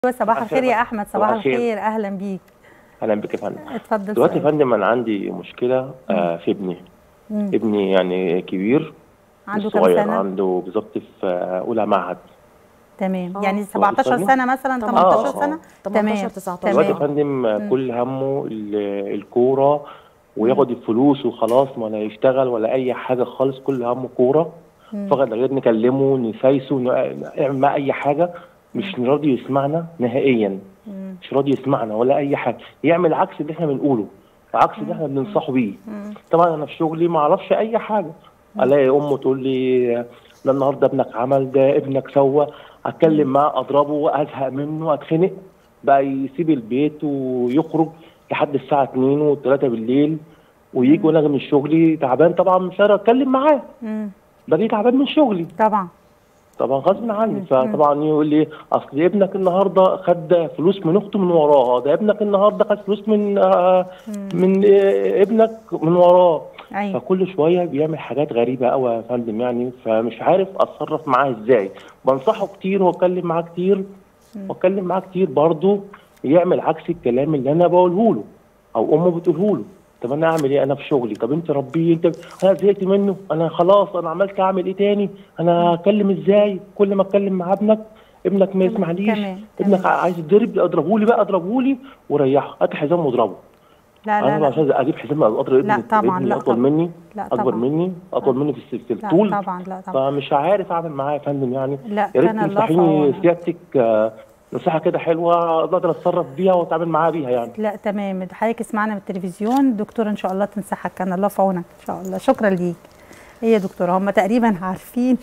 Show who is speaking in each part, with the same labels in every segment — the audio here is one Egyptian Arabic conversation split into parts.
Speaker 1: صباح الخير يا احمد صباح
Speaker 2: صباح الخير.
Speaker 1: الخير اهلا بيك
Speaker 2: اهلا بك يا فندم
Speaker 1: اتفضل
Speaker 2: دلوقتي يا
Speaker 1: سؤال.
Speaker 2: فندم انا عندي مشكله آه في ابني
Speaker 1: مم.
Speaker 2: ابني يعني كبير
Speaker 1: عنده
Speaker 2: مش
Speaker 1: كام
Speaker 2: صغير
Speaker 1: سنه
Speaker 2: عنده بالظبط في آه، اولى معهد
Speaker 1: تمام
Speaker 3: آه.
Speaker 1: يعني 17
Speaker 2: فندم؟
Speaker 1: سنه مثلا
Speaker 3: آه،
Speaker 1: 18
Speaker 2: آه.
Speaker 1: سنه
Speaker 3: 18
Speaker 1: تمام
Speaker 3: 19
Speaker 2: دلوقتي يا
Speaker 1: تمام
Speaker 2: فندم آه،
Speaker 1: مم.
Speaker 2: كل همه ال- الكوره وياخد الفلوس وخلاص ولا يشتغل ولا اي حاجه خالص كل همه كوره
Speaker 1: مم.
Speaker 2: فقط غير نكلمه نسايسه ن- نعمل معاه اي حاجه مش راضي يسمعنا نهائيا
Speaker 1: مم.
Speaker 2: مش راضي يسمعنا ولا اي حاجه يعمل عكس اللي احنا بنقوله عكس اللي احنا بننصحه بيه
Speaker 1: مم.
Speaker 2: طبعا انا في شغلي ما اعرفش اي حاجه الاقي امه تقول لي ده النهارده ابنك عمل ده ابنك سوى اتكلم معاه اضربه ازهق منه اتخنق بقى يسيب البيت ويخرج لحد الساعه 2 و3 بالليل ويجي وانا من شغلي تعبان طبعا مش هقدر اتكلم معاه
Speaker 1: مم.
Speaker 2: باجي تعبان من شغلي
Speaker 1: طبعا
Speaker 2: طبعا غصب عني فطبعا يقول لي اصل ابنك النهارده خد فلوس من اخته من وراها ده ابنك النهارده خد فلوس من آه من آه ابنك من وراه
Speaker 1: ايوه
Speaker 2: فكل شويه بيعمل حاجات غريبه قوي يا فندم يعني فمش عارف اتصرف معاه ازاي بنصحه كتير واتكلم معاه كتير واتكلم معاه كتير برضه يعمل عكس الكلام اللي انا بقوله له او امه بتقوله له طب انا اعمل ايه انا في شغلي طب انت ربيه انت انا زهقت منه انا خلاص انا عملت اعمل ايه تاني انا اتكلم ازاي كل ما اتكلم مع ابنك ابنك ما يسمعنيش
Speaker 1: تمام،
Speaker 2: ابنك
Speaker 1: تمام.
Speaker 2: عايز يتضرب اضربه لي بقى اضربه لي وريحه هات الحزام واضربه
Speaker 1: لا
Speaker 2: انا
Speaker 1: لا
Speaker 2: بقى
Speaker 1: لا
Speaker 2: عشان اجيب حزام اضرب
Speaker 1: لا
Speaker 2: ابني
Speaker 1: طبعا،
Speaker 2: ابني
Speaker 1: لا
Speaker 2: اطول
Speaker 1: طبعا.
Speaker 2: مني
Speaker 1: لا
Speaker 2: اكبر
Speaker 1: طبعا.
Speaker 2: مني اطول مني في الس- في
Speaker 1: لا
Speaker 2: الطول
Speaker 1: طبعا لا طبعا
Speaker 2: فمش عارف اعمل معاه يا فندم يعني
Speaker 1: لا
Speaker 2: يا ريت
Speaker 1: كان الله في
Speaker 2: تنصحيني
Speaker 1: عونك.
Speaker 2: سيادتك آه، نصيحه كده حلوه اقدر اتصرف بيها واتعامل معاها بيها يعني
Speaker 1: لا تمام حضرتك اسمعنا من التلفزيون الدكتور ان شاء الله تنصحك كان الله في عونك ان شاء الله شكرا ليك ايه يا دكتوره هم تقريبا عارفين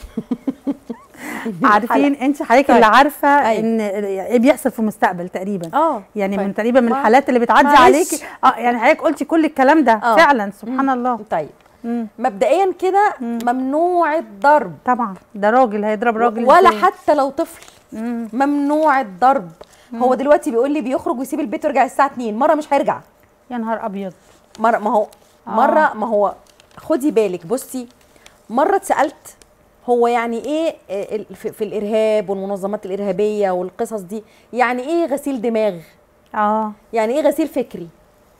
Speaker 1: عارفين انت حضرتك اللي
Speaker 3: طيب.
Speaker 1: عارفه
Speaker 3: أيوة.
Speaker 1: ان ايه بيحصل في المستقبل تقريبا
Speaker 3: اه
Speaker 1: يعني
Speaker 3: طيب.
Speaker 1: من تقريبا من
Speaker 3: ما-
Speaker 1: الحالات اللي بتعدي
Speaker 3: معلش.
Speaker 1: عليكي اه يعني حضرتك قلتي كل الكلام ده
Speaker 3: آه.
Speaker 1: فعلا سبحان الله
Speaker 3: طيب
Speaker 1: مم.
Speaker 3: مبدئيا كده ممنوع الضرب
Speaker 1: طبعا ده راجل هيضرب راجل
Speaker 3: ولا
Speaker 1: إزاي؟
Speaker 3: حتى لو طفل
Speaker 1: مم.
Speaker 3: ممنوع الضرب هو دلوقتي بيقول لي بيخرج ويسيب البيت ويرجع الساعه 2 مره مش هيرجع
Speaker 1: يا نهار ابيض
Speaker 3: مره ما هو
Speaker 1: آه.
Speaker 3: مره ما هو خدي بالك بصي مره اتسالت هو يعني ايه آه، ال- في في الارهاب والمنظمات الارهابيه والقصص دي يعني ايه غسيل دماغ
Speaker 1: اه
Speaker 3: يعني ايه غسيل فكري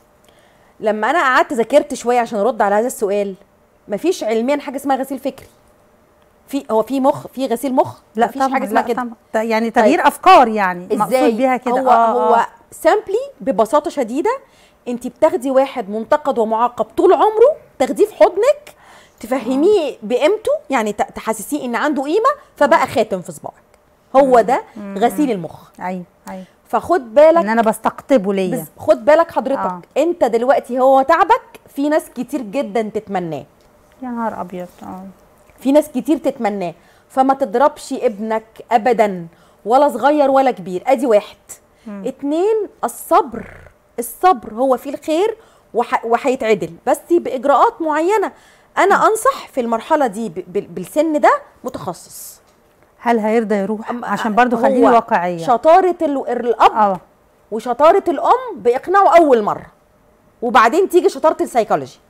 Speaker 3: لما انا قعدت ذاكرت شويه عشان ارد على هذا السؤال مفيش علميا حاجه اسمها غسيل فكري في هو في مخ في غسيل مخ
Speaker 1: لا
Speaker 3: مفيش
Speaker 1: طبعا
Speaker 3: حاجه اسمها
Speaker 1: لا
Speaker 3: كده
Speaker 1: طبعا ت- يعني تغيير افكار يعني
Speaker 3: ازاي
Speaker 1: مقصود بيها كده
Speaker 3: هو
Speaker 1: آه
Speaker 3: هو
Speaker 1: آه.
Speaker 3: سامبلي ببساطه شديده انت بتاخدي واحد منتقد ومعاقب طول عمره تاخديه في حضنك تفهميه بقيمته يعني ت- تحسسيه ان عنده قيمه فبقى خاتم في صباعك هو ده غسيل المخ
Speaker 1: ايوه ايوه
Speaker 3: فخد بالك
Speaker 1: ان انا بستقطبه ليا
Speaker 3: بس خد بالك حضرتك
Speaker 1: آه.
Speaker 3: انت دلوقتي هو تعبك في ناس كتير جدا تتمناه
Speaker 1: يا نهار ابيض اه
Speaker 3: في ناس كتير تتمناه فما تضربش ابنك ابدا ولا صغير ولا كبير ادي واحد اتنين الصبر الصبر هو فيه الخير وح- وهيتعدل بس باجراءات معينه انا انصح في المرحله دي ب- ب- بالسن ده متخصص
Speaker 1: هل هيرضى يروح
Speaker 3: أم-
Speaker 1: عشان برضو
Speaker 3: هو
Speaker 1: خليني واقعيه
Speaker 3: شطاره ال- الاب
Speaker 1: اه
Speaker 3: وشطاره الام بيقنعوا اول مره وبعدين تيجي شطاره السيكولوجي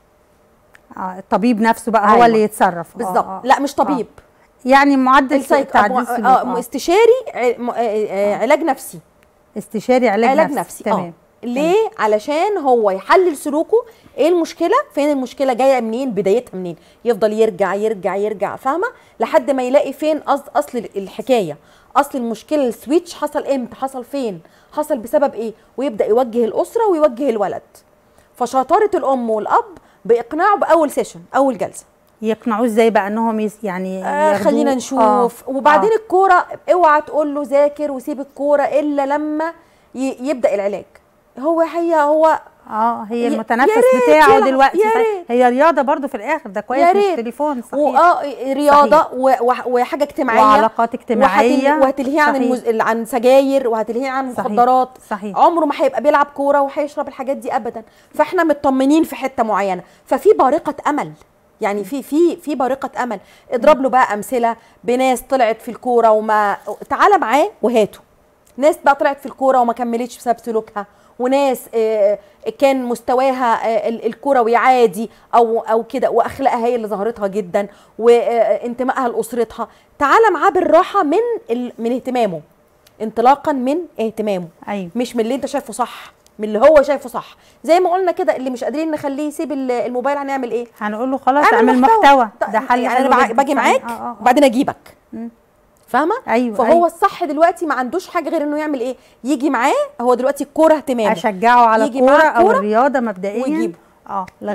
Speaker 1: اه الطبيب نفسه بقى هو
Speaker 3: أيوة.
Speaker 1: اللي يتصرف
Speaker 3: بالظبط
Speaker 1: آه آه.
Speaker 3: لا مش طبيب
Speaker 1: يعني معدل
Speaker 3: السايك
Speaker 1: تعديل سلوك
Speaker 3: آه
Speaker 1: آه.
Speaker 3: استشاري ع- م- آه، آه، علاج نفسي
Speaker 1: استشاري علاج,
Speaker 3: علاج
Speaker 1: نفسي,
Speaker 3: نفسي
Speaker 1: تمام
Speaker 3: اه ليه علشان هو يحلل سلوكه ايه المشكله فين المشكله جايه منين بدايتها منين يفضل يرجع يرجع يرجع فاهمه لحد ما يلاقي فين أص- اصل الحكايه اصل المشكله السويتش حصل امتى حصل فين حصل بسبب ايه ويبدا يوجه الاسره ويوجه الولد فشطاره الام والاب باقناعه باول سيشن اول جلسه
Speaker 1: يقنعوه ازاي بقى انهم يس يعني
Speaker 3: آه
Speaker 1: يرضوه؟
Speaker 3: خلينا نشوف
Speaker 1: آه.
Speaker 3: وبعدين
Speaker 1: آه.
Speaker 3: الكوره اوعى تقول له ذاكر وسيب الكوره الا لما ي- يبدا العلاج هو هي هو
Speaker 1: اه هي
Speaker 3: يا-
Speaker 1: المتنفس
Speaker 3: يا ريت
Speaker 1: بتاعه
Speaker 3: يلعب،
Speaker 1: دلوقتي
Speaker 3: يا
Speaker 1: صحيح.
Speaker 3: ريت.
Speaker 1: هي رياضه برضو في الاخر ده كويس
Speaker 3: يا
Speaker 1: مش
Speaker 3: ريت.
Speaker 1: تليفون صحيح
Speaker 3: واه رياضه و- وح- وحاجه اجتماعيه
Speaker 1: وعلاقات اجتماعيه
Speaker 3: وهتل- وهتلهيه عن
Speaker 1: صحيح.
Speaker 3: المز... عن سجاير وهتلهيه عن
Speaker 1: صحيح.
Speaker 3: مخدرات
Speaker 1: صحيح.
Speaker 3: عمره ما هيبقى بيلعب كوره وهيشرب الحاجات دي ابدا فاحنا مطمنين في حته معينه ففي بارقه امل يعني في في في بارقه امل اضرب له بقى امثله بناس طلعت في الكوره وما تعالى معاه وهاته ناس بقى طلعت في الكوره وما كملتش بسبب سلوكها وناس آه، كان مستواها آه، ال- الكروي عادي او او كده واخلاقها هي اللي ظهرتها جدا وانتمائها لاسرتها تعالى معاه بالراحه من ال- من اهتمامه انطلاقا من اهتمامه
Speaker 1: ايوه
Speaker 3: مش من اللي انت شايفه صح من اللي هو شايفه صح زي ما قلنا كده اللي مش قادرين نخليه يسيب ال- الموبايل هنعمل ايه
Speaker 1: هنقول له خلاص اعمل محتوى ده حل
Speaker 3: يعني انا
Speaker 1: حلو
Speaker 3: بع-
Speaker 1: جدا.
Speaker 3: باجي معاك
Speaker 1: آه، آه، آه.
Speaker 3: وبعدين اجيبك فاهمه
Speaker 1: ايوه
Speaker 3: فهو
Speaker 1: أيوة.
Speaker 3: الصح دلوقتي ما عندوش حاجه غير انه يعمل ايه يجي معاه هو دلوقتي الكوره اهتمامه
Speaker 1: اشجعه على
Speaker 3: يجي
Speaker 1: الكوره
Speaker 3: معاه
Speaker 1: او
Speaker 3: الكورة
Speaker 1: الرياضه مبدئيا
Speaker 3: ويجيبه.
Speaker 1: اه